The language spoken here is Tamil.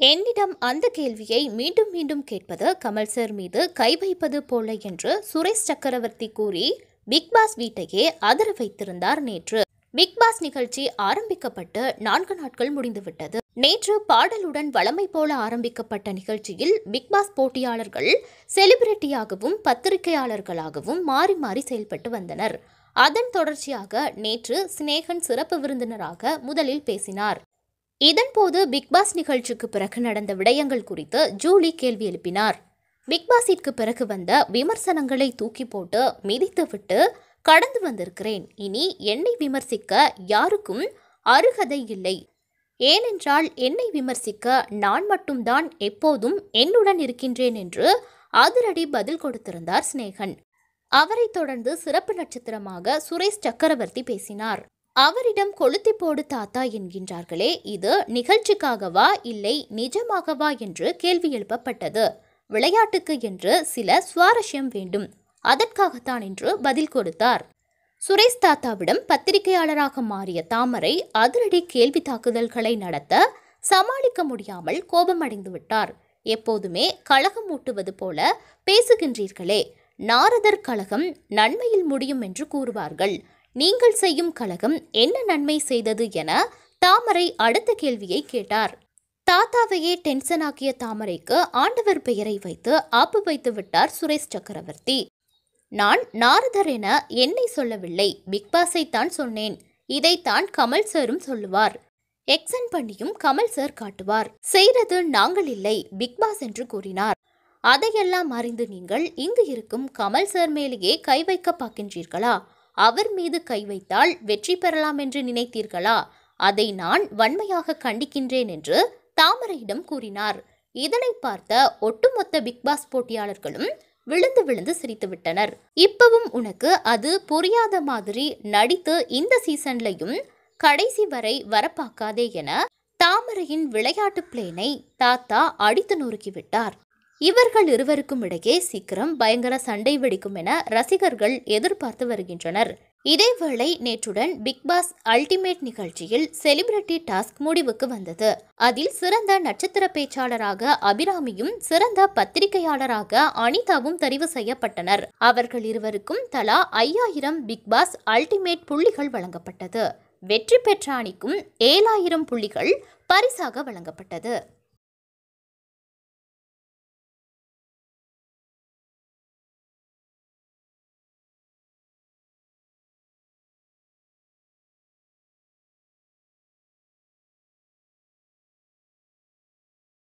என்னிடம் அந்த கேள்வியை மீண்டும் மீண்டும் கேட்பது கமல் சார் மீது கை வைப்பது போல என்று சுரேஷ் சக்கரவர்த்தி கூறி பிக் பாஸ் வீட்டையே அதர வைத்திருந்தார் நேற்று பிக் பாஸ் நிகழ்ச்சி ஆரம்பிக்கப்பட்டு நான்கு நாட்கள் முடிந்துவிட்டது நேற்று பாடலுடன் வளமை போல ஆரம்பிக்கப்பட்ட நிகழ்ச்சியில் பிக் பாஸ் போட்டியாளர்கள் செலிபிரிட்டியாகவும் பத்திரிகையாளர்களாகவும் மாறி மாறி செயல்பட்டு வந்தனர் அதன் தொடர்ச்சியாக நேற்று சினேகன் சிறப்பு விருந்தினராக முதலில் பேசினார் இதன்போது பிக் பாஸ் நிகழ்ச்சிக்கு பிறகு நடந்த விடயங்கள் குறித்து ஜூலி கேள்வி எழுப்பினார் பிக் பாஸிற்கு பிறகு வந்த விமர்சனங்களை தூக்கி போட்டு மிதித்துவிட்டு கடந்து வந்திருக்கிறேன் இனி என்னை விமர்சிக்க யாருக்கும் அருகதை இல்லை ஏனென்றால் என்னை விமர்சிக்க நான் மட்டும்தான் எப்போதும் என்னுடன் இருக்கின்றேன் என்று அதிரடி பதில் கொடுத்திருந்தார் சினேகன் அவரைத் தொடர்ந்து சிறப்பு நட்சத்திரமாக சுரேஷ் சக்கரவர்த்தி பேசினார் அவரிடம் கொளுத்தி போடு தாத்தா என்கின்றார்களே இது நிகழ்ச்சிக்காகவா இல்லை நிஜமாகவா என்று கேள்வி எழுப்பப்பட்டது விளையாட்டுக்கு என்று சில சுவாரஸ்யம் வேண்டும் அதற்காகத்தான் என்று பதில் கொடுத்தார் சுரேஷ் தாத்தாவிடம் பத்திரிகையாளராக மாறிய தாமரை அதிரடி கேள்வி தாக்குதல்களை நடத்த சமாளிக்க முடியாமல் கோபமடைந்து விட்டார் எப்போதுமே கழகம் மூட்டுவது போல பேசுகின்றீர்களே நாரதர் கழகம் நன்மையில் முடியும் என்று கூறுவார்கள் நீங்கள் செய்யும் கழகம் என்ன நன்மை செய்தது என தாமரை அடுத்த கேள்வியை கேட்டார் தாத்தாவையே டென்ஷன் ஆக்கிய தாமரைக்கு ஆண்டவர் பெயரை வைத்து ஆப்பு வைத்து விட்டார் சுரேஷ் சக்கரவர்த்தி நான் நாரதர் என என்னை சொல்லவில்லை பிக்பாஸை தான் சொன்னேன் இதைத்தான் கமல் சாரும் சொல்லுவார் எக்ஸன் பண்ணியும் கமல் சார் காட்டுவார் செய்தது நாங்கள் இல்லை பிக்பாஸ் என்று கூறினார் அதையெல்லாம் அறிந்து நீங்கள் இங்கு இருக்கும் கமல் சார் மேலேயே கை வைக்க பார்க்கின்றீர்களா அவர் மீது கை வைத்தால் வெற்றி பெறலாம் என்று நினைத்தீர்களா அதை நான் வன்மையாக கண்டிக்கின்றேன் என்று தாமரையிடம் கூறினார் இதனை பார்த்த ஒட்டுமொத்த பிக்பாஸ் போட்டியாளர்களும் விழுந்து விழுந்து சிரித்துவிட்டனர் இப்பவும் உனக்கு அது புரியாத மாதிரி நடித்து இந்த சீசன்லையும் கடைசி வரை வரப்பாக்காதே என தாமரையின் விளையாட்டு பிளேனை தாத்தா அடித்து நொறுக்கிவிட்டார் இவர்கள் இருவருக்கும் இடையே சீக்கிரம் பயங்கர சண்டை வெடிக்கும் என ரசிகர்கள் எதிர்பார்த்து வருகின்றனர் இதேவேளை நேற்றுடன் பிக் பாஸ் அல்டிமேட் நிகழ்ச்சியில் செலிபிரிட்டி டாஸ்க் முடிவுக்கு வந்தது அதில் சிறந்த நட்சத்திர பேச்சாளராக அபிராமியும் சிறந்த பத்திரிகையாளராக அனிதாவும் தெரிவு செய்யப்பட்டனர் அவர்கள் இருவருக்கும் தலா ஐயாயிரம் பிக் பாஸ் அல்டிமேட் புள்ளிகள் வழங்கப்பட்டது வெற்றி பெற்ற அணிக்கும் ஏழாயிரம் புள்ளிகள் பரிசாக வழங்கப்பட்டது